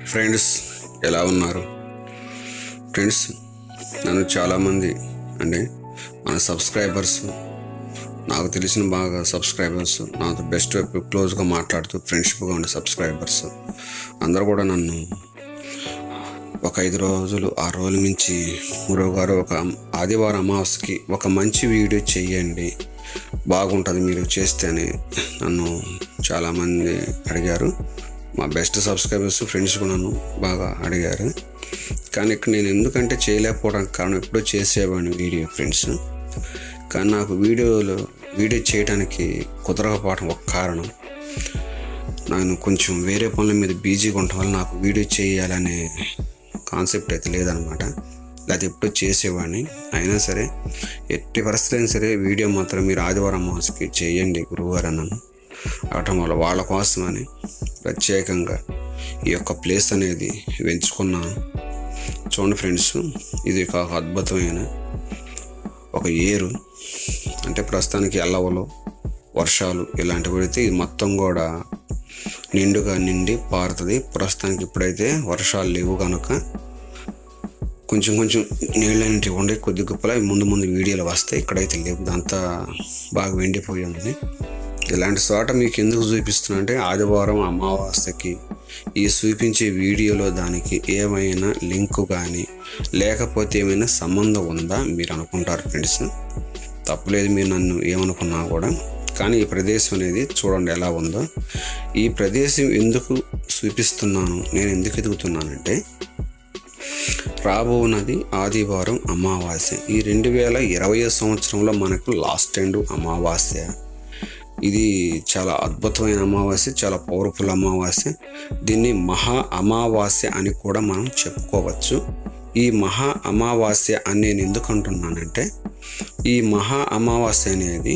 friends ఎలా ఉన్నారు friends నన్ను చాలామంది అంటే మన సబ్స్క్రైబర్స్ నాకు తెలిసిన బాగా సబ్స్క్రైబర్స్ నాతో బెస్ట్ వైపు క్లోజ్గా మాట్లాడుతూ ఫ్రెండ్షిప్గా ఉండే సబ్స్క్రైబర్స్ అందరూ కూడా నన్ను ఒక ఐదు రోజులు ఆ రోజుల నుంచి గురువు గారు ఒక ఆదివారం అమావాస్యకి ఒక మంచి వీడియో చేయండి బాగుంటుంది మీరు చేస్తేనే నన్ను చాలామంది అడిగారు మా బెస్ట్ సబ్స్క్రైబర్స్ ఫ్రెండ్స్ కూడా నన్ను బాగా అడిగారు కానీ ఇక్కడ నేను ఎందుకంటే చేయలేకపోవడానికి కారణం ఎప్పుడో చేసేవాడిని వీడియో ఫ్రెండ్స్ కానీ నాకు వీడియోలో వీడియో చేయడానికి కుదరకపోవడం ఒక కారణం నేను కొంచెం వేరే పనుల మీద బిజీగా ఉండటం వల్ల నాకు వీడియో చేయాలనే కాన్సెప్ట్ అయితే లేదనమాట అది ఎప్పుడో చేసేవాడిని అయినా సరే ఎట్టి పరిస్థితి అయినా సరే వీడియో మాత్రం మీరు ఆదివారం మాసకి చేయండి గురువుగారు అన్నాను అవటం వల్ల వాళ్ళ కోసమని ప్రత్యేకంగా ఈ యొక్క ప్లేస్ అనేది ఎంచుకున్నాను చూడండి ఫ్రెండ్స్ ఇది ఒక అద్భుతమైన ఒక ఏరు అంటే ప్రస్తుతానికి ఎల్లవలు వర్షాలు ఇలాంటివి పడితే ఇది మొత్తం కూడా నిండుగా నిండి పారుతుంది ప్రస్తుతానికి ఇప్పుడైతే వర్షాలు లేవు కనుక కొంచెం కొంచెం నీళ్ళు అనేటివి ఉండే కొద్ది గొప్పలా ముందు ముందు వీడియోలు వస్తాయి ఇక్కడైతే లేవు అంతా బాగా వెండిపోయి ఉంది ఇలాంటి చోట మీకు ఎందుకు చూపిస్తున్నా అంటే ఆదివారం అమావాస్యకి ఈ చూపించే వీడియోలో దానికి ఏమైనా లింక్ కానీ లేకపోతే ఏమైనా సంబంధం ఉందా మీరు అనుకుంటారు ఫ్రెండ్స్ తప్పలేదు మీరు నన్ను ఏమనుకున్నా కూడా కానీ ఈ ప్రదేశం అనేది చూడండి ఎలా ఉందో ఈ ప్రదేశం ఎందుకు చూపిస్తున్నాను నేను ఎందుకు ఎదుగుతున్నానంటే రాబోనది ఆదివారం అమావాస్య ఈ రెండు వేల ఇరవై సంవత్సరంలో మనకు లాస్ట్ ఎండ్ అమావాస్య ఇది చాలా అద్భుతమైన అమావాస్య చాలా పవర్ఫుల్ అమావాస్య దీన్ని మహా అమావాస్య అని కూడా మనం చెప్పుకోవచ్చు ఈ మహా అమావాస్య అని నేను ఎందుకు అంటున్నానంటే ఈ మహా అమావాస్య అనేది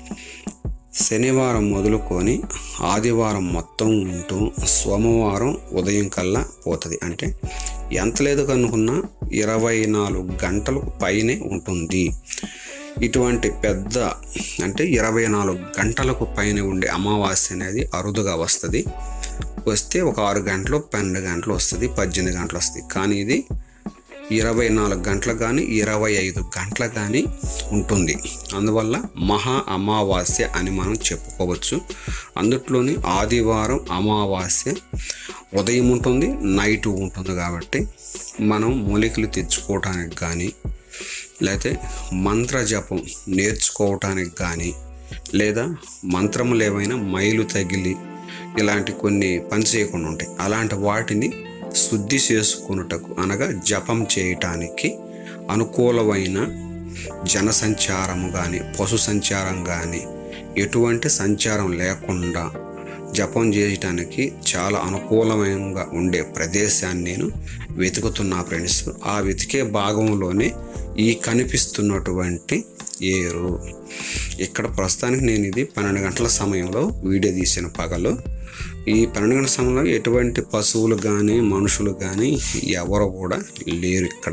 శనివారం మొదలుకొని ఆదివారం మొత్తం ఉంటూ సోమవారం ఉదయం కల్లా పోతుంది అంటే ఎంత లేదు కనుకున్నా ఇరవై నాలుగు గంటలకు పైనే ఉంటుంది ఇటువంటి పెద్ద అంటే ఇరవై నాలుగు గంటలకు పైన ఉండే అమావాస్య అనేది అరుదుగా వస్తుంది వస్తే ఒక ఆరు గంటలు పన్నెండు గంటలు వస్తుంది పద్దెనిమిది గంటలు వస్తుంది కానీ ఇది ఇరవై నాలుగు గంటలు కానీ ఇరవై ఐదు గంటలు కానీ ఉంటుంది అందువల్ల మహా అమావాస్య అని మనం చెప్పుకోవచ్చు అందుట్లోని ఆదివారం అమావాస్య ఉదయం ఉంటుంది నైట్ ఉంటుంది కాబట్టి మనం మూలికలు తెచ్చుకోవటానికి కానీ లేకపోతే మంత్ర జపం నేర్చుకోవటానికి కానీ లేదా మంత్రములు ఏవైనా మైలు తగిలి ఇలాంటి కొన్ని పని చేయకుండా ఉంటాయి అలాంటి వాటిని శుద్ధి చేసుకొనుటకు అనగా జపం చేయటానికి అనుకూలమైన జనసంచారము కానీ పశు సంచారం కానీ ఎటువంటి సంచారం లేకుండా జపం చేయటానికి చాలా అనుకూలమైనగా ఉండే ప్రదేశాన్ని నేను వెతుకుతున్నా ఫ్రెండ్స్ ఆ వెతికే భాగంలోనే ఈ కనిపిస్తున్నటువంటి ఏరు ఇక్కడ ప్రస్తుతానికి నేను ఇది పన్నెండు గంటల సమయంలో వీడియో తీసిన పగలు ఈ పన్నెండు గంటల సమయంలో ఎటువంటి పశువులు కానీ మనుషులు కానీ ఎవరు కూడా లేరు ఇక్కడ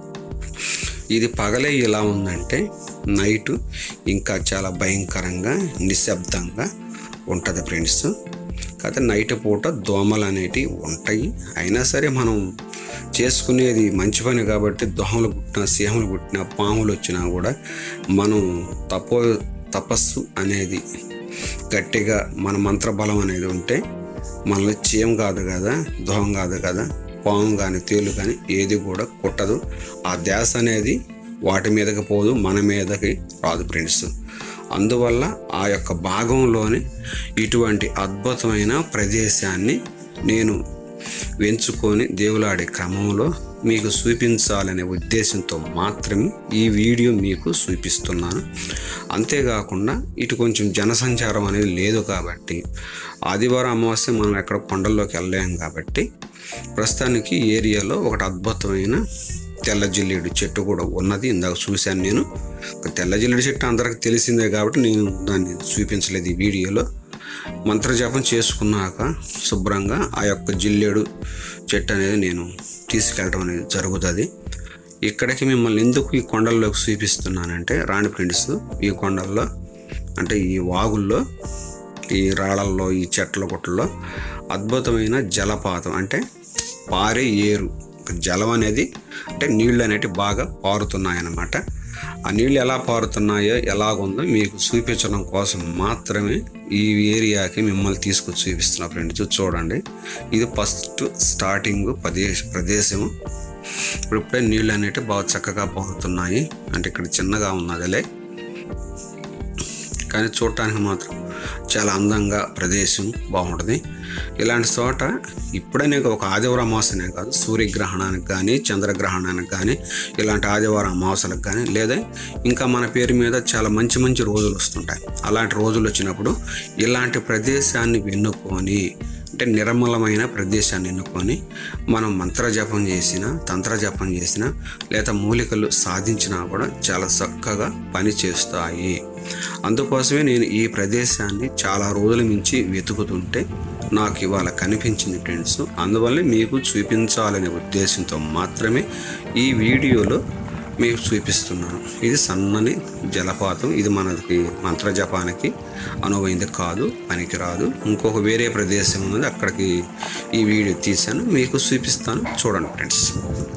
ఇది పగలే ఎలా ఉందంటే నైట్ ఇంకా చాలా భయంకరంగా నిశ్శబ్దంగా ఉంటుంది ఫ్రెండ్స్ కాకపోతే నైట్ పూట దోమలు అనేటివి ఉంటాయి అయినా సరే మనం చేసుకునేది మంచి పని కాబట్టి దోమలు కుట్టినా సింహములు కుట్టినా పాములు వచ్చినా కూడా మనం తపో తపస్సు అనేది గట్టిగా మన మంత్రబలం అనేది ఉంటే మనలో చీమ కాదు కదా దోహం కాదు కదా పాము కానీ తేలు కానీ ఏది కూడా కుట్టదు ఆ ధ్యాస అనేది వాటి మీదకి పోదు మన మీదకి రాదు ఫ్రెండ్స్ అందువల్ల ఆ యొక్క భాగంలోని ఇటువంటి అద్భుతమైన ప్రదేశాన్ని నేను వెంచుకొని దేవులాడే క్రమంలో మీకు చూపించాలనే ఉద్దేశంతో మాత్రమే ఈ వీడియో మీకు చూపిస్తున్నాను అంతేకాకుండా ఇటు కొంచెం జనసంచారం అనేది లేదు కాబట్టి ఆదివారం అమావాస్య మనం ఎక్కడ కొండల్లోకి వెళ్ళలేం కాబట్టి ప్రస్తుతానికి ఏరియాలో ఒకటి అద్భుతమైన తెల్ల జిల్లేడు చెట్టు కూడా ఉన్నది ఇందాక చూశాను నేను తెల్ల జిల్లేడు చెట్టు అందరికి తెలిసిందే కాబట్టి నేను దాన్ని చూపించలేదు ఈ వీడియోలో మంత్రజపం చేసుకున్నాక శుభ్రంగా ఆ యొక్క జిల్లేడు చెట్టు అనేది నేను తీసుకెళ్ళడం అనేది జరుగుతుంది ఇక్కడికి మిమ్మల్ని ఎందుకు ఈ కొండల్లోకి చూపిస్తున్నానంటే రాణి ఫ్రెండ్స్ ఈ కొండల్లో అంటే ఈ వాగుల్లో ఈ రాళ్ళల్లో ఈ చెట్ల గుట్టల్లో అద్భుతమైన జలపాతం అంటే పారే ఏరు ఒక జలం అనేది అంటే నీళ్ళు అనేవి బాగా పారుతున్నాయన్నమాట ఆ నీళ్ళు ఎలా పారుతున్నాయో ఎలాగుందో మీకు చూపించడం కోసం మాత్రమే ఈ ఏరియాకి మిమ్మల్ని తీసుకొచ్చి చూపిస్తున్నా ఫ్రెండ్స్ చూడండి ఇది ఫస్ట్ స్టార్టింగ్ ప్రదేశ ప్రదేశము ఇప్పుడు ఇప్పుడే నీళ్ళు అనేవి బాగా చక్కగా పారుతున్నాయి అంటే ఇక్కడ చిన్నగా ఉన్నదిలే కానీ చూడటానికి మాత్రం చాలా అందంగా ప్రదేశం బాగుంటుంది ఇలాంటి చోట ఇప్పుడనే ఒక ఆదివారం అమావాస్యనే కాదు సూర్యగ్రహణానికి కానీ చంద్రగ్రహణానికి కానీ ఇలాంటి ఆదివారం అమావాస్యలకు కానీ లేదా ఇంకా మన పేరు మీద చాలా మంచి మంచి రోజులు వస్తుంటాయి అలాంటి రోజులు వచ్చినప్పుడు ఇలాంటి ప్రదేశాన్ని ఎన్నుకొని అంటే నిర్మలమైన ప్రదేశాన్ని ఎన్నుకొని మనం మంత్ర జపం చేసిన తంత్ర జపం చేసిన లేదా మూలికలు సాధించినా కూడా చాలా చక్కగా పని చేస్తాయి అందుకోసమే నేను ఈ ప్రదేశాన్ని చాలా రోజుల నుంచి వెతుకుతుంటే నాకు ఇవాళ కనిపించింది ఫ్రెండ్స్ అందువల్ల మీకు చూపించాలనే ఉద్దేశంతో మాత్రమే ఈ వీడియోలో మీకు చూపిస్తున్నాను ఇది సన్నని జలపాతం ఇది మనకి మంత్ర జపానికి అనువైంది కాదు పనికిరాదు ఇంకొక వేరే ప్రదేశం ఉన్నది అక్కడికి ఈ వీడియో తీశాను మీకు చూపిస్తాను చూడండి ఫ్రెండ్స్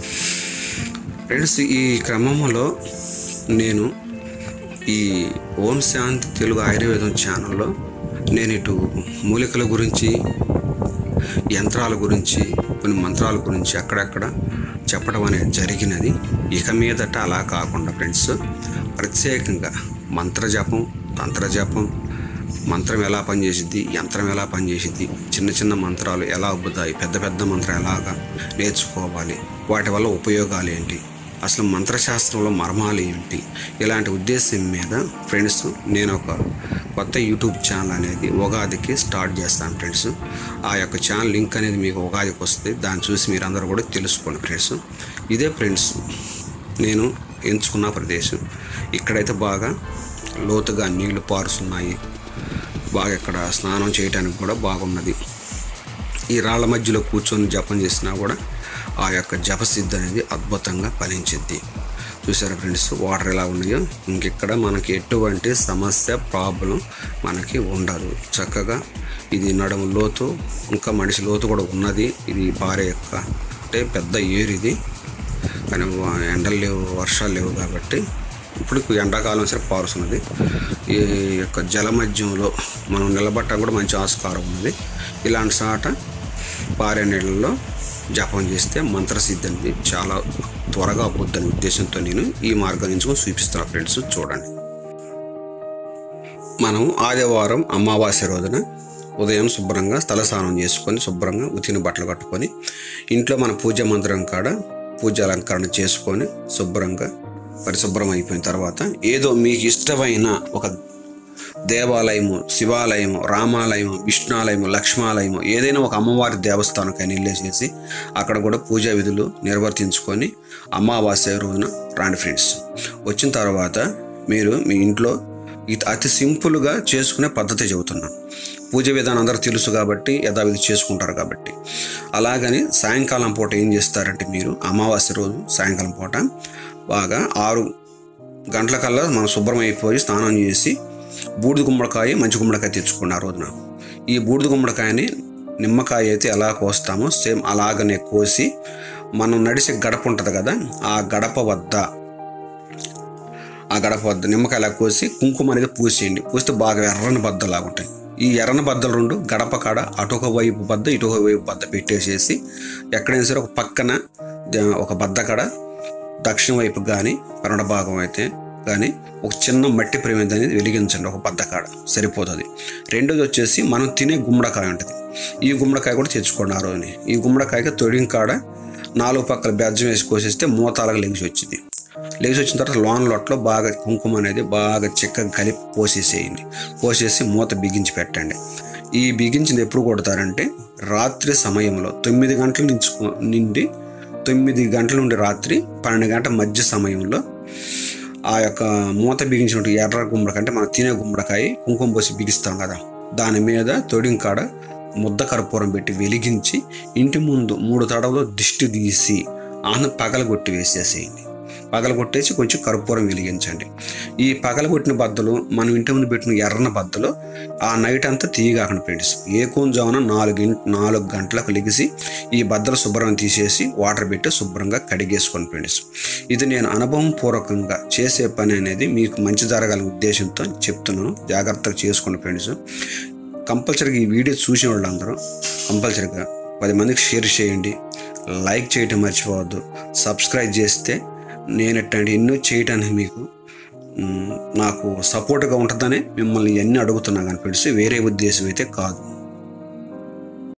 ఫ్రెండ్స్ ఈ క్రమంలో నేను ఈ ఓం శాంతి తెలుగు ఆయుర్వేదం ఛానల్లో నేను ఇటు మూలికల గురించి యంత్రాల గురించి కొన్ని మంత్రాల గురించి అక్కడక్కడ చెప్పడం అనేది జరిగినది ఇక మీదట అలా కాకుండా ఫ్రెండ్స్ ప్రత్యేకంగా మంత్రజపం తంత్రజపం మంత్రం ఎలా పనిచేసిద్ది యంత్రం ఎలా పనిచేసిద్ది చిన్న చిన్న మంత్రాలు ఎలా అబ్బుతాయి పెద్ద పెద్ద మంత్రం ఎలాగా నేర్చుకోవాలి వాటి వల్ల ఉపయోగాలు ఏంటి అసలు మంత్రశాస్త్రంలో మర్మాలు ఏంటి ఇలాంటి ఉద్దేశం మీద ఫ్రెండ్స్ నేను ఒక కొత్త యూట్యూబ్ ఛానల్ అనేది ఉగాదికి స్టార్ట్ చేస్తాను ఫ్రెండ్స్ ఆ యొక్క ఛానల్ లింక్ అనేది మీకు ఉగాదికి వస్తుంది దాన్ని చూసి మీరు అందరూ కూడా తెలుసుకోండి ఫ్రెండ్స్ ఇదే ఫ్రెండ్స్ నేను ఎంచుకున్న ప్రదేశం ఇక్కడైతే బాగా లోతుగా నీళ్లు పారుతున్నాయి బాగా ఇక్కడ స్నానం చేయడానికి కూడా బాగున్నది ఈ రాళ్ళ మధ్యలో కూర్చొని జపం చేసినా కూడా ఆ యొక్క జపసిద్ధి అనేది అద్భుతంగా ఫలించిద్ది చూసారా ఫ్రెండ్స్ వాటర్ ఎలా ఉన్నాయో ఇంకెక్కడ మనకి ఎటువంటి సమస్య ప్రాబ్లం మనకి ఉండదు చక్కగా ఇది నడుము లోతు ఇంకా మనిషి లోతు కూడా ఉన్నది ఇది భార్య యొక్క అంటే పెద్ద ఏరు ఇది కానీ ఎండలు లేవు వర్షాలు లేవు కాబట్టి ఇప్పుడు ఎండాకాలం సరే పారుతున్నది ఈ యొక్క జలమధ్యంలో మనం నిలబట్టడం కూడా మంచి ఆస్కారం ఉన్నది ఇలాంటి సాట పారే నీళ్ళలో జపం చేస్తే మంత్రసిద్ధి అనేది చాలా త్వరగా అవ్వద్దనే ఉద్దేశంతో నేను ఈ మార్గం ఎంచుకొని చూపిస్తున్నా ఫ్రెండ్స్ చూడండి మనం ఆదివారం అమావాస్య రోజున ఉదయం శుభ్రంగా తలస్నానం చేసుకొని శుభ్రంగా ఉతిని బట్టలు కట్టుకొని ఇంట్లో మన పూజ మందిరం కాడ పూజ అలంకరణ చేసుకొని శుభ్రంగా పరిశుభ్రం అయిపోయిన తర్వాత ఏదో మీకు ఇష్టమైన ఒక దేవాలయము శివాలయము రామాలయము విష్ణాలయము లక్ష్మాలయము ఏదైనా ఒక అమ్మవారి దేవస్థానంకైనా వెళ్ళేసేసి అక్కడ కూడా పూజా విధులు నిర్వర్తించుకొని అమావాస్య రోజున రాండి ఫ్రెండ్స్ వచ్చిన తర్వాత మీరు మీ ఇంట్లో ఇది అతి సింపుల్గా చేసుకునే పద్ధతి చెబుతున్నాను పూజ విధానం అందరూ తెలుసు కాబట్టి యథావిధి చేసుకుంటారు కాబట్టి అలాగని సాయంకాలం పూట ఏం చేస్తారంటే మీరు అమావాస్య రోజు సాయంకాలం పూట బాగా ఆరు గంటలకల్లా మనం శుభ్రం అయిపోయి స్నానం చేసి బూడిద గుమ్మడికాయ మంచి గుమ్మడికాయ తెచ్చుకోండి ఆ రోజున ఈ బూడిద గుమ్మడికాయని నిమ్మకాయ అయితే ఎలా కోస్తామో సేమ్ అలాగనే కోసి మనం నడిచే గడప ఉంటుంది కదా ఆ గడప వద్ద ఆ గడప వద్ద నిమ్మకాయ అలా కోసి కుంకుమ అనేది పూసేయండి పూస్తే బాగా ఎర్రని బద్దలాగా ఉంటాయి ఈ ఎర్రని బద్దలు రెండు గడప కాడ అటొక వైపు బద్ద ఇటొక వైపు బద్ద పెట్టేసేసి ఎక్కడైనా సరే ఒక పక్కన ద- ఒక బద్ద కాడ దక్షిణ వైపు కానీ కన్నడ భాగం అయితే కానీ ఒక చిన్న మట్టి ప్రమిద అనేది వెలిగించండి ఒక బద్ద కాడ సరిపోతుంది రెండోది వచ్చేసి మనం తినే గుమ్మడికాయ ఉంటుంది ఈ గుమ్మడికాయ కూడా తెచ్చుకోండి ఆ రోజుని ఈ గుమ్మడికాయకి తొడిగిన కాడ నాలుగు పక్కల బెజ్జం వేసి కోసేస్తే మూతాలకు లెగిసి వచ్చింది లేచి వచ్చిన తర్వాత లోన్ లొట్లో బాగా కుంకుమ అనేది బాగా చిక్కగా కలిపి పోసేసేయండి పోసేసి మూత బిగించి పెట్టండి ఈ బిగించింది ఎప్పుడు కొడతారంటే రాత్రి సమయంలో తొమ్మిది గంటల నుంచి నుండి తొమ్మిది గంటల నుండి రాత్రి పన్నెండు గంటల మధ్య సమయంలో ఆ యొక్క మూత బిగించినట్టు ఎర్ర గుమ్మడికాయ అంటే మనం తినే గుమ్మడికాయ కుంకుమ పోసి బిగిస్తాం కదా దాని మీద తొడింకాడ ముద్ద కర్పూరం పెట్టి వెలిగించి ఇంటి ముందు మూడు తడవలో దిష్టి తీసి ఆను పగలగొట్టి వేసేసేయండి పగలగొట్టేసి కొంచెం కర్పూరం వెలిగించండి ఈ పగలగొట్టిన బద్దలు మనం ఇంటి ముందు పెట్టిన ఎర్రన బద్దలు ఆ నైట్ అంతా తీయగాకండి ఫ్రెండ్స్ ఏ జామున నాలుగు గంట నాలుగు గంటలకు లెగిసి ఈ బద్దలు శుభ్రం తీసేసి వాటర్ పెట్టి శుభ్రంగా కడిగేసుకోండి ఫ్రెండ్స్ ఇది నేను అనుభవం పూర్వకంగా చేసే పని అనేది మీకు మంచి జరగాలనే ఉద్దేశంతో చెప్తున్నాను జాగ్రత్తగా చేసుకోండి ఫ్రెండ్స్ కంపల్సరీగా ఈ వీడియో చూసిన వాళ్ళందరూ కంపల్సరీగా పది మందికి షేర్ చేయండి లైక్ చేయటం మర్చిపోవద్దు సబ్స్క్రైబ్ చేస్తే నేను ఎట్లాంటి ఎన్నో చేయటానికి మీకు మ్, నాకు సపోర్ట్గా ఉంటుందని మిమ్మల్ని ఎన్ని అడుగుతున్నా కానీ ఫ్రెండ్స్ వేరే ఉద్దేశం అయితే కాదు